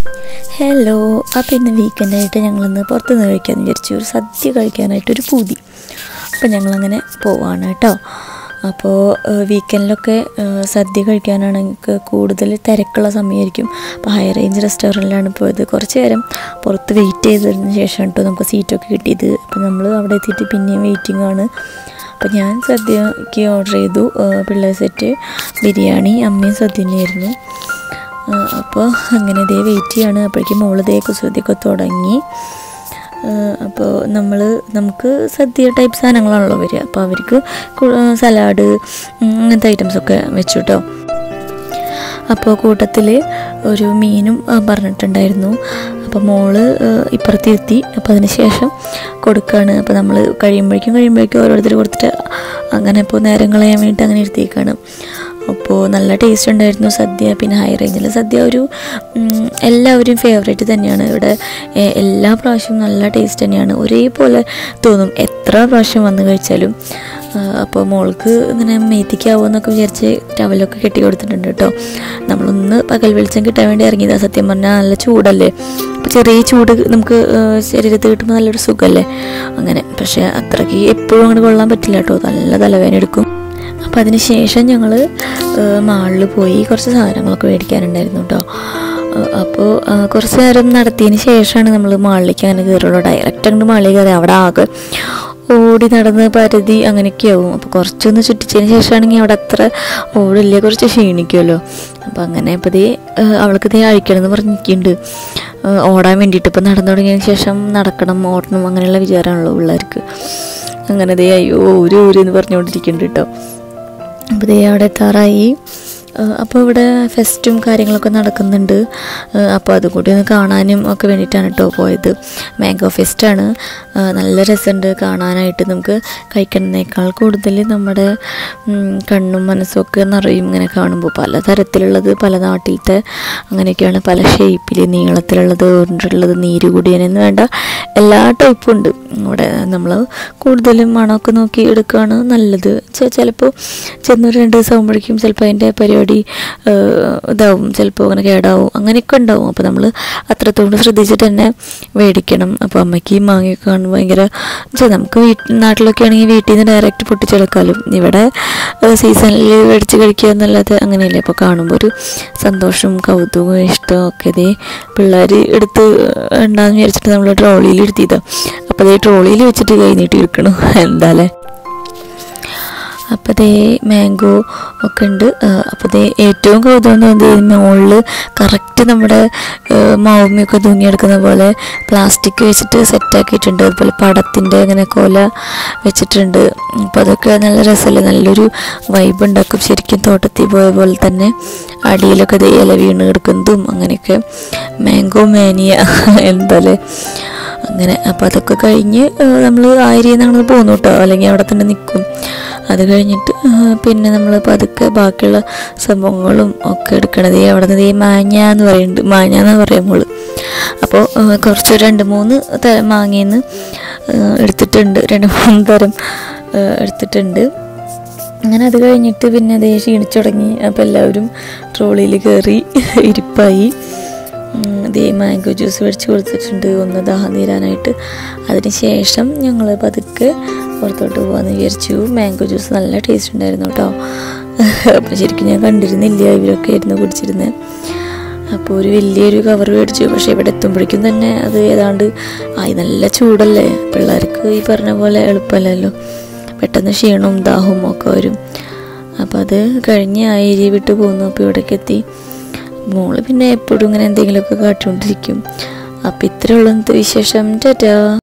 hello അപ്പോൾ ഇന്ന് വീക്കെൻഡായിട്ട് ഞങ്ങളിന്ന് പുറത്തുനിന്ന് കഴിക്കാമെന്ന് വിചാരിച്ചു ഒരു സദ്യ കഴിക്കാനായിട്ടൊരു പൂതി അപ്പോൾ ഞങ്ങളങ്ങനെ പോവാണ് കേട്ടോ അപ്പോൾ വീക്കെൻഡിലൊക്കെ സദ്യ കഴിക്കാനാണെങ്കിൽ കൂടുതൽ തിരക്കുള്ള സമയമായിരിക്കും അപ്പോൾ ഹൈ റേഞ്ച് റെസ്റ്റോറൻറ്റിലാണ് പോയത് കുറച്ച് നേരം പുറത്ത് വെയിറ്റ് ചെയ്തതിന് ശേഷം കേട്ടോ നമുക്ക് സീറ്റൊക്കെ കിട്ടിയത് അപ്പോൾ നമ്മൾ അവിടെ എത്തിയിട്ട് പിന്നെയും വെയിറ്റിംഗ് ആണ് അപ്പോൾ ഞാൻ സദ്യക്ക് ഓർഡർ ചെയ്തു പിള്ളേർ സെറ്റ് ബിരിയാണി അമ്മയും സദ്യ തന്നെയായിരുന്നു അപ്പോൾ അങ്ങനെ ഇതേ വെയിറ്റ് ചെയ്യാണ് അപ്പോഴേക്കും മോള് ദേ കുസൃതിയൊക്കെ തുടങ്ങി അപ്പോൾ നമ്മൾ നമുക്ക് സദ്യ ടൈപ്പ് സാധനങ്ങളാണല്ലോ വരിക അപ്പോൾ അവർക്ക് സലാഡ് അങ്ങനത്തെ ഐറ്റംസൊക്കെ വെച്ചു കേട്ടോ അപ്പോൾ കൂട്ടത്തിൽ ഒരു മീനും പറഞ്ഞിട്ടുണ്ടായിരുന്നു അപ്പോൾ മോള് ഇപ്പുറത്തിരുത്തി അപ്പോൾ അതിന് ശേഷം കൊടുക്കുകയാണ് അപ്പോൾ നമ്മൾ കഴിയുമ്പോഴേക്കും കഴിയുമ്പോഴേക്കും ഓരോരുത്തർ കൊടുത്തിട്ട് അങ്ങനെ ഇപ്പോൾ നേരം കളയാൻ വേണ്ടിയിട്ട് അങ്ങനെ ഇരുത്തിയേക്കാണ് അപ്പോൾ നല്ല ടേസ്റ്റ് ഉണ്ടായിരുന്നു സദ്യ പിന്നെ ഹൈ റേഞ്ചിലെ സദ്യ ഒരു എല്ലാവരും ഫേവറേറ്റ് തന്നെയാണ് ഇവിടെ എല്ലാ പ്രാവശ്യവും നല്ല ടേസ്റ്റ് തന്നെയാണ് ഒരേപോലെ തോന്നും എത്ര പ്രാവശ്യം വന്ന് കഴിച്ചാലും അപ്പോൾ മോൾക്ക് ഇങ്ങനെ മേത്തിക്കാവോ എന്നൊക്കെ വിചാരിച്ച് ടവലൊക്കെ കെട്ടി കൊടുത്തിട്ടുണ്ട് കേട്ടോ നമ്മളൊന്ന് പകൽ വെളിച്ചം കിട്ടാൻ വേണ്ടി ഇറങ്ങിയതാണ് സത്യം പറഞ്ഞാൽ നല്ല ചൂടല്ലേ അപ്പോൾ ചെറിയ ചൂട് നമുക്ക് ശരീരത്തിൽ കിട്ടുമ്പോൾ നല്ലൊരു സുഖമല്ലേ അങ്ങനെ പക്ഷേ അത്രയ്ക്ക് എപ്പോഴും അങ്ങനെ കൊള്ളാൻ പറ്റില്ല കേട്ടോ നല്ല തലവേദന എടുക്കും അപ്പോൾ അതിന് ശേഷം ഞങ്ങൾ മാളിൽ പോയി കുറച്ച് സാധനങ്ങളൊക്കെ മേടിക്കാനുണ്ടായിരുന്നു കേട്ടോ അപ്പോൾ കുറച്ച് നേരം നടത്തിയതിന് ശേഷമാണ് നമ്മൾ മാളിലേക്ക് അങ്ങനെ കയറുള്ളൂ ഡയറക്റ്റ് അങ്ങോട്ട് മാളിൽ കയറി അവിടെ ആകെ ഓടി നടന്ന് പരതി അങ്ങനെയൊക്കെ ആവും അപ്പോൾ കുറച്ചൊന്ന് ചുറ്റിച്ചതിന് ശേഷമാണെങ്കിൽ അവിടെ അത്ര ഓടില്ല കുറച്ച് ക്ഷീണിക്കുമല്ലോ അപ്പോൾ അങ്ങനെ ഇപ്പോൾ ദേ അവൾക്ക് ദേ അഴിക്കണം എന്ന് പറഞ്ഞിരിക്കുന്നുണ്ട് ഓടാൻ വേണ്ടിയിട്ട് ഇപ്പോൾ നടന്നു തുടങ്ങിയതിന് ശേഷം നടക്കണം ഓടണം അങ്ങനെയുള്ള വിചാരമാണല്ലോ പിള്ളേർക്ക് അങ്ങനെ ദേ അയ്യോ ഒരു ഊര് എന്ന് പറഞ്ഞുകൊണ്ടിരിക്കുന്നുണ്ട് കേട്ടോ അപ്പോൾ ദേ അവിടെ എത്താറായി അപ്പോൾ ഇവിടെ ഫെസ്റ്റും കാര്യങ്ങളൊക്കെ നടക്കുന്നുണ്ട് അപ്പോൾ അതും കൂടി ഒന്ന് കാണാനും ഒക്കെ വേണ്ടിയിട്ടാണ് കേട്ടോ പോയത് മാംഗോ ഫെസ്റ്റാണ് നല്ല രസമുണ്ട് കാണാനായിട്ട് നമുക്ക് കഴിക്കുന്നതിനേക്കാൾ കൂടുതൽ നമ്മുടെ കണ്ണും മനസ്സും ഒക്കെ നിറയും ഇങ്ങനെ കാണുമ്പോൾ പല തരത്തിലുള്ളത് പല നാട്ടിലത്തെ അങ്ങനെയൊക്കെയാണ് പല ഷേപ്പിൽ നീളത്തിലുള്ളത് ഉരുണ്ടുള്ളത് നീര് കൂടിയനെന്ന് വേണ്ട എല്ലാ ടൈപ്പും ഉണ്ട് ഇവിടെ നമ്മൾ കൂടുതലും മണമൊക്കെ നോക്കി എടുക്കുകയാണ് നല്ലത് ചിലപ്പോൾ ചെന്നൊരു രണ്ട് ദിവസം ആകുമ്പോഴേക്കും ചിലപ്പോൾ അതിൻ്റെ പരിപാടി ഇതാവും ചിലപ്പോൾ അങ്ങനെ കേടാവും അങ്ങനെയൊക്കെ ഉണ്ടാവും അപ്പോൾ നമ്മൾ അത്രത്തോളം ശ്രദ്ധിച്ചിട്ട് തന്നെ മേടിക്കണം അപ്പോൾ അമ്മയ്ക്ക് മാങ്ങയൊക്കെ കാണുമ്പോൾ ഭയങ്കര നമുക്ക് വീട്ടിൽ നാട്ടിലൊക്കെ ആണെങ്കിൽ വീട്ടിൽ നിന്ന് ഡയറക്റ്റ് പൊട്ടിച്ചെടുക്കാലും ഇവിടെ സീസണിൽ മേടിച്ച് കഴിക്കുക എന്നല്ലാതെ അങ്ങനെയല്ലേ അപ്പോൾ കാണുമ്പോൾ ഒരു സന്തോഷവും കൗതുകവും ഇഷ്ടവും ഒക്കെ ഇതേ പിള്ളേർ എടുത്ത് ഉണ്ടാകുന്ന വിചാരിച്ചിട്ട് നമ്മൾ ട്രോളിയിൽ എടുത്തിയതാണ് അപ്പോൾ അതേ ട്രോളിയിൽ വെച്ചിട്ട് കൈ നീട്ടി എടുക്കണം എന്താല്ലേ അപ്പോൾ ദേ മാംഗോ ഒക്കെ ഉണ്ട് അപ്പോൾ ദേ ഏറ്റവും കൗതുകം തോന്നിയത് മുകളിൽ കറക്റ്റ് നമ്മുടെ മാവുമ്മയൊക്കെ തൂങ്ങിയെടുക്കുന്ന പോലെ പ്ലാസ്റ്റിക് വെച്ചിട്ട് സെറ്റാക്കിയിട്ടുണ്ട് അതുപോലെ പടത്തിൻ്റെ അങ്ങനെ കോല വെച്ചിട്ടുണ്ട് അപ്പോൾ അതൊക്കെ നല്ല രസമല്ലേ നല്ലൊരു വൈബ് ഉണ്ടാക്കും ശരിക്കും തോട്ടത്തിൽ പോയ പോലെ തന്നെ അടിയിലൊക്കെ ദേ ഇല വീണ് കിടക്കുന്നതും അങ്ങനെയൊക്കെ മാംഗോ മാനിയ എന്താല്ലേ അങ്ങനെ അപ്പോൾ അതൊക്കെ കഴിഞ്ഞ് നമ്മൾ ആ ഏരിയയിൽ നിന്ന് അങ്ങനെ പോന്നു കേട്ടോ അല്ലെങ്കിൽ അവിടെ തന്നെ നിൽക്കും അത് കഴിഞ്ഞിട്ട് പിന്നെ നമ്മൾ പതുക്കെ ബാക്കിയുള്ള സംഭവങ്ങളും ഒക്കെ എടുക്കണത് അവിടെ നിന്ന് ഈ മാങ്ങ എന്ന് പറയുന്നുണ്ട് മാങ്ങ എന്ന് പറയാം നമ്മൾ അപ്പോൾ കുറച്ച് രണ്ട് മൂന്ന് തരം മാങ്ങയെന്ന് എടുത്തിട്ടുണ്ട് രണ്ട് മൂന്ന് തരം എടുത്തിട്ടുണ്ട് അങ്ങനെ അത് കഴിഞ്ഞിട്ട് പിന്നെ അതേ ക്ഷീണിച്ചു തുടങ്ങി അപ്പോൾ എല്ലാവരും ട്രോളിയിൽ കയറി ഇരിപ്പായി ദേ മാംഗോ ജ്യൂസ് മേടിച്ച് കൊടുത്തിട്ടുണ്ട് ഒന്ന് ദാഹം തീരാനായിട്ട് അതിന് ശേഷം ഞങ്ങൾ പതുക്കെ പുറത്തോട്ട് പോകാമെന്ന് വിചാരിച്ചു മാംഗോ ജ്യൂസ് നല്ല ടേസ്റ്റ് ഉണ്ടായിരുന്നു കേട്ടോ അപ്പം ശരിക്കും ഞാൻ കണ്ടിരുന്നില്ല ഇവരൊക്കെ ആയിരുന്നു കുടിച്ചിരുന്നത് അപ്പോൾ ഒരു വലിയൊരു കവർ മേടിച്ചു പക്ഷേ ഇവിടെ എത്തുമ്പോഴേക്കും തന്നെ അത് ഏതാണ്ട് ആയി നല്ല ചൂടല്ലേ പിള്ളേർക്ക് ഈ പറഞ്ഞ പോലെ എളുപ്പമല്ലല്ലോ പെട്ടെന്ന് ക്ഷീണവും ദാഹവും ഒക്കെ വരും അപ്പോൾ അത് കഴിഞ്ഞ് ആ ഏരിയ വിട്ട് പോന്നു അപ്പോൾ ഇവിടേക്ക് എത്തി മോള് പിന്നെ എപ്പോഴും ഇങ്ങനെ എന്തെങ്കിലുമൊക്കെ കാട്ടിക്കൊണ്ടിരിക്കും അപ്പം ഇത്രയുള്ള വിശേഷം ടാറ്റാ